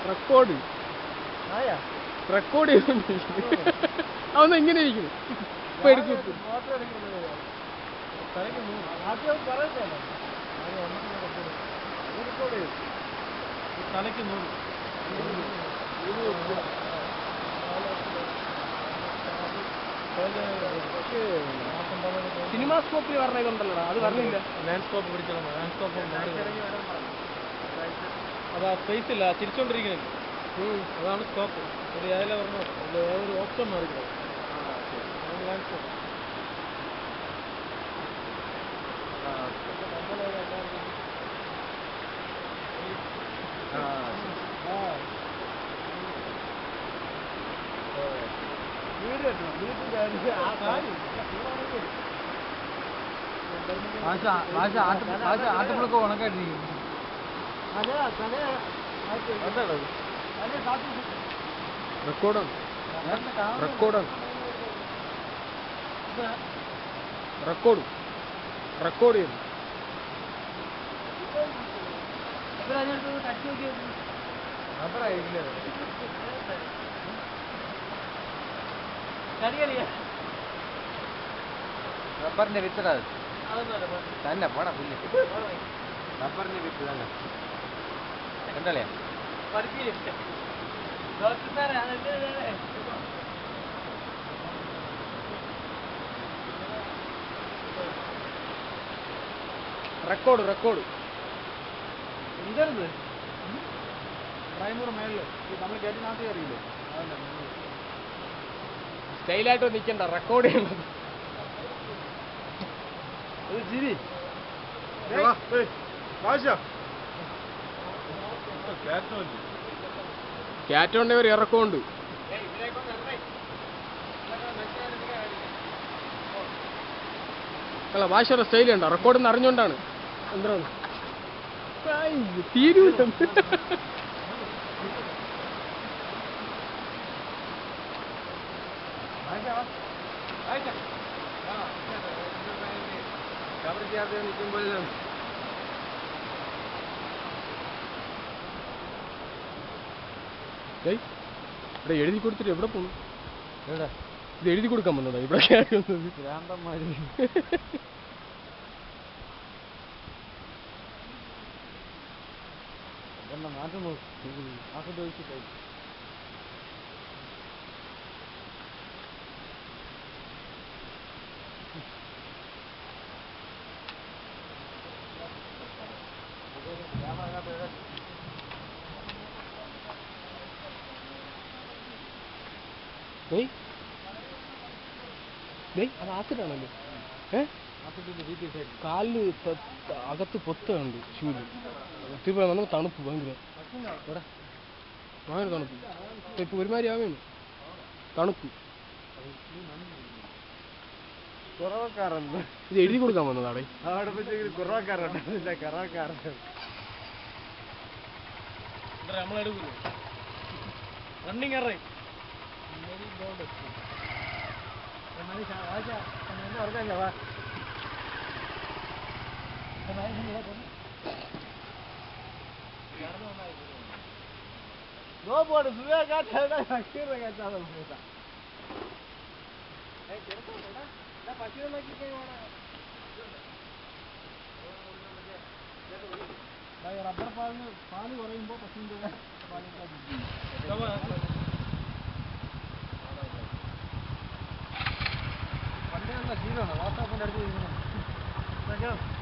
Record ആയാ record ചെയ്തോണ്ടിരിക്കുന്നു അതൊന്നും ഇങ്ങനെ ഇരിക്കുന്നു ഇപ്പൊ എടുത്തു വെക്കും. ഫോട്ടോ എടുക്കുന്നത് തലയ്ക്ക് നൂറ് ആദ്യം പറയുന്നതല്ല ആദ്യം ഒന്നും റെക്കോർഡ് റെക്കോർഡ് ചെയ്തു തലയ്ക്ക് നൂറ് സിനിമാ സ്കോപ്പിൽ പറഞ്ഞ ഇതുണ്ടല്ലോ അത് പറഞ്ഞില്ല ലാൻഡ്സ്കോപ്പ് പിടിച്ചോളാം ലാൻഡ്സ്കോപ്പ് അതാ സ്പേസ് ഇല്ല തിരിച്ചോണ്ടിരിക്കുന്നത് അതാണ് സ്കോപ്പ് ഒരു ഏതിലെ പറഞ്ഞോ ഏതൊരു ഓപ്ഷൻ മാറിക്കണം ലാൻഡ്സ്കോപ്പ് ആട്ടുമ്പളൊക്കെ ഉണക്കായിട്ടിരിക്കും റെക്കോർഡാണ് റെക്കോർഡാണ് റെക്കോർഡ് റെക്കോർഡ് ചെയ്യുന്നു റബ്ബറിന്റെ വിത്തടാ തന്നെ പോടാ പുല്ല് റബ്ബറിന്റെ വിത്ത് തന്നെ കണ്ടല്ലേ റെക്കോർഡ് റെക്കോർഡ് ഇതരുത് പ്രൈമർ മേളില് നമ്മൾ കേട്ടിനകത്ത് കയറിയില്ലേ സ്റ്റൈലായിട്ട് നിൽക്കണ്ട റെക്കോർഡ് ചെയ്യണം അത് ചിരി ക്യാറ്റോണ്ട് ഒരു ഇറക്കമുണ്ട് അല്ല ഭാഷയുടെ സ്റ്റൈൽ ഉണ്ടോ റെക്കോർഡ് എന്ന് അറിഞ്ഞുകൊണ്ടാണ് എന്താണ് തീരൂല കവർ ചെയ്യാതെ നിൽക്കുമ്പോഴെല്ലാം ഏയ് ഇവിടെ എഴുതി കൊടുത്തിട്ട് എവിടെ പോകുന്നു എവിടെ ഇത് എഴുതി കൊടുക്കാൻ വന്നതാ ഇവിടെ കേൾക്കുന്നത് ഭ്രാന്തന്മാര് എന്നെ മാറ്റം നോക്കി ആക്കത്ത് വെച്ചിട്ടായി ഏയ് ഡേയ് അത് ആസിഡാണല്ലോ ഏ കാലില് ത- ത- അകത്ത് പൊത്തുണ്ട് ഷൂല് ഒത്തിരി നമുക്ക് തണുപ്പ് ഭയങ്കര എടാ ഭയങ്കര തണുപ്പ് ഇപ്പൊ ഇപ്പൊ ഒരുമാതിരി ആവുകയാണ് തണുപ്പ് കുറവക്കാരുണ്ട് ഇത് എഴുതി കൊടുക്കാൻ വന്നതാടേ അവിടെ വെച്ചെങ്കിൽ കുറവക്കാരുണ്ട് കറവക്കാരുണ്ട് നമ്മളെടുക്കുന്നു റണ്ണിങ് അറേ No puedo subir acá, te da la tierra que está la puta. Eh, ¿quieres saber? La pasión aquí que rubber പാലിന് പാല് കുറയുമ്പോൾ പശുവിൻ്റെ പണ്ടേ ഉള്ള ശീലമാണ് വാട്സാപ്പിൻ്റെ അടുത്ത് ഇരിക്കണം